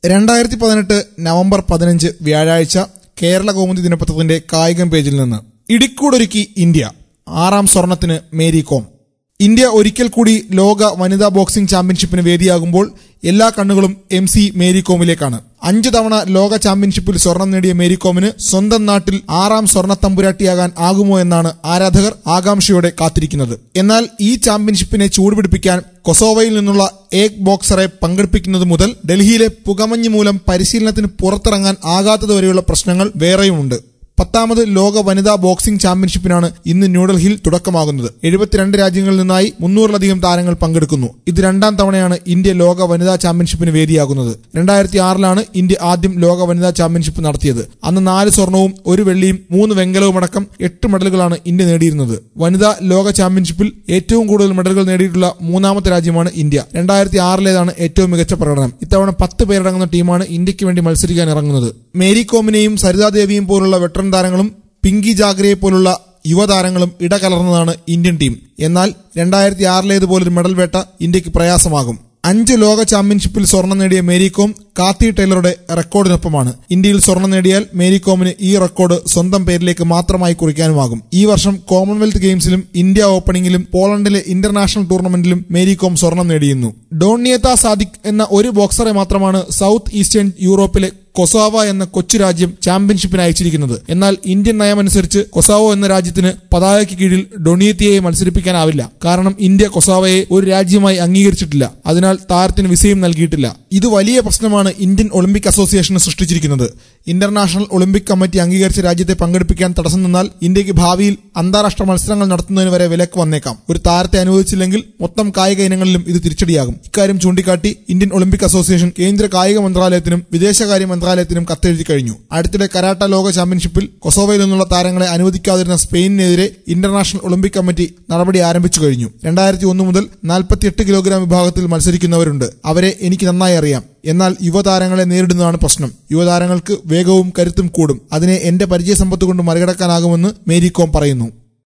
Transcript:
രണ്ടായിരത്തി പതിനെട്ട് നവംബർ പതിനഞ്ച് വ്യാഴാഴ്ച കേരള കൗമുദി ദിനപത്രത്തിന്റെ കായികം പേജിൽ നിന്ന് ഇടിക്കൂടൊരുക്കി ഇന്ത്യ ആറാം സ്വർണത്തിന് മേരി കോം ഇന്ത്യ ഒരിക്കൽ കൂടി ലോക വനിതാ ബോക്സിംഗ് ചാമ്പ്യൻഷിപ്പിന് വേദിയാകുമ്പോൾ എല്ലാ കണ്ണുകളും എം സി മേരി കോമിലേക്കാണ് അഞ്ചു തവണ ലോക ചാമ്പ്യൻഷിപ്പിൽ സ്വർണം നേടിയ മേരി കോമിന് സ്വന്തം നാട്ടിൽ ആറാം സ്വർണ്ണ തമ്പുരാട്ടിയാകാൻ ആകുമോ എന്നാണ് ആരാധകർ ആകാംക്ഷയോടെ കാത്തിരിക്കുന്നത് എന്നാൽ ഈ ചാമ്പ്യൻഷിപ്പിനെ ചൂടുപിടിപ്പിക്കാൻ കൊസോവയിൽ നിന്നുള്ള ഏക് ബോക്സറെ പങ്കെടുപ്പിക്കുന്നത് മുതൽ ഡൽഹിയിലെ പുകമഞ്ഞ് മൂലം പരിശീലനത്തിന് പുറത്തിറങ്ങാൻ ആകാത്തതുവരെയുള്ള പ്രശ്നങ്ങൾ വേറെയുമുണ്ട് പത്താമത് ലോക വനിതാ ബോക്സിംഗ് ചാമ്പ്യൻഷിപ്പിനാണ് ഇന്ന് ന്യൂഡൽഹിയിൽ തുടക്കമാകുന്നത് എഴുപത്തിരണ്ട് രാജ്യങ്ങളിൽ നിന്നായി മുന്നൂറിലധികം താരങ്ങൾ പങ്കെടുക്കുന്നു ഇത് രണ്ടാം തവണയാണ് ഇന്ത്യ ലോക വനിതാ ചാമ്പ്യൻഷിപ്പിന് വേദിയാകുന്നത് രണ്ടായിരത്തി ആറിലാണ് ഇന്ത്യ ആദ്യം ലോക വനിതാ ചാമ്പ്യൻഷിപ്പ് നടത്തിയത് അന്ന് നാല് സ്വർണവും ഒരു വെള്ളിയും മൂന്ന് വെങ്കലവും അടക്കം എട്ട് മെഡലുകളാണ് ഇന്ത്യ നേടിയിരുന്നത് വനിതാ ലോക ചാമ്പ്യൻഷിപ്പിൽ ഏറ്റവും കൂടുതൽ മെഡലുകൾ നേടിയിട്ടുള്ള മൂന്നാമത്തെ രാജ്യമാണ് ഇന്ത്യ രണ്ടായിരത്തി ആറിലേതാണ് ഏറ്റവും മികച്ച പ്രകടനം ഇത്തവണ പത്ത് പേരടങ്ങുന്ന ടീമാണ് ഇന്ത്യക്ക് വേണ്ടി മത്സരിക്കാൻ ഇറങ്ങുന്നത് മേരി കോമിനെയും സരിതാദേവിയും പോലുള്ള വെട്ടറൻ താരങ്ങളും പിങ്കി ജാഗ്രയെ പോലുള്ള യുവതാരങ്ങളും ഇടകലർന്നതാണ് ഇന്ത്യൻ ടീം എന്നാൽ രണ്ടായിരത്തി ആറിലേതുപോലൊരു മെഡൽ വേട്ട ഇന്ത്യക്ക് പ്രയാസമാകും അഞ്ച് ലോക ചാമ്പ്യൻഷിപ്പിൽ സ്വർണം നേടിയ മേരി കോം കാത്തി ടൈലറുടെ റെക്കോർഡിനൊപ്പമാണ് ഇന്ത്യയിൽ സ്വർണം നേടിയാൽ മേരി കോമിന് ഈ റെക്കോർഡ് സ്വന്തം പേരിലേക്ക് മാത്രമായി കുറിക്കാനുമാകും ഈ വർഷം കോമൺവെൽത്ത് ഗെയിംസിലും ഇന്ത്യ ഓപ്പണിംഗിലും പോളണ്ടിലെ ഇന്റർനാഷണൽ ടൂർണമെന്റിലും മേരി കോം സ്വർണം നേടിയിരുന്നു ഡോണിയത്ത സാദിഖ് എന്ന ഒരു ബോക്സറെ മാത്രമാണ് സൗത്ത് ഈസ്റ്റേൺ യൂറോപ്പിലെ കൊസാവ എന്ന കൊച്ചു രാജ്യം ചാമ്പ്യൻഷിപ്പിന് അയച്ചിരിക്കുന്നത് എന്നാൽ ഇന്ത്യൻ നയമനുസരിച്ച് കൊസാവോ എന്ന രാജ്യത്തിന് പതാകയ്ക്ക് കീഴിൽ ഡൊണിയത്തിയെ മത്സരിപ്പിക്കാനാവില്ല കാരണം ഇന്ത്യ കൊസാവയെ ഒരു രാജ്യമായി അംഗീകരിച്ചിട്ടില്ല അതിനാൽ താരത്തിന് വിസയും നൽകിയിട്ടില്ല ഇത് വലിയ പ്രശ്നമാണ് ഇന്ത്യൻ ഒളിമ്പിക് അസോസിയേഷന് സൃഷ്ടിച്ചിരിക്കുന്നത് ഇന്റർനാഷണൽ ഒളിമ്പിക് കമ്മിറ്റി അംഗീകരിച്ച രാജ്യത്തെ പങ്കെടുപ്പിക്കാൻ തടസ്സം നിന്നാൽ ഇന്ത്യക്ക് ഭാവിയിൽ അന്താരാഷ്ട്ര മത്സരങ്ങൾ നടത്തുന്നതിന് വരെ വിലക്ക് വന്നേക്കാം ഒരു താരത്തെ അനുവദിച്ചില്ലെങ്കിൽ മൊത്തം കായിക ഇനങ്ങളിലും ഇത് തിരിച്ചടിയാകും ഇക്കാര്യം ചൂണ്ടിക്കാട്ടി ഇന്ത്യൻ ഒളിമ്പിക് അസോസിയേഷൻ കേന്ദ്ര കായിക മന്ത്രാലയത്തിനും വിദേശകാര്യ മന്ത്രാലയത്തിനും കത്തെഴുതി കഴിഞ്ഞു അടുത്തിടെ കരാട്ട ലോക ചാമ്പ്യൻഷിപ്പിൽ കൊസോവയിൽ നിന്നുള്ള താരങ്ങളെ അനുവദിക്കാതിരുന്ന സ്പെയിനിനെതിരെ ഇന്റർനാഷണൽ ഒളിമ്പിക് കമ്മിറ്റി നടപടി ആരംഭിച്ചു കഴിഞ്ഞു രണ്ടായിരത്തി ഒന്ന് മുതൽ നാൽപ്പത്തിയെട്ട് കിലോഗ്രാം വിഭാഗത്തിൽ മത്സരിക്കുന്നവരുണ്ട് അവരെ എനിക്ക് നന്നായി അറിയാം എന്നാൽ യുവതാരങ്ങളെ നേരിടുന്നതാണ് പ്രശ്നം യുവതാരങ്ങൾക്ക് വേഗവും കരുത്തും കൂടും അതിനെ എന്റെ പരിചയസമ്പത്ത് കൊണ്ട് മറികടക്കാനാകുമെന്ന് മേരി കോം പറയുന്നു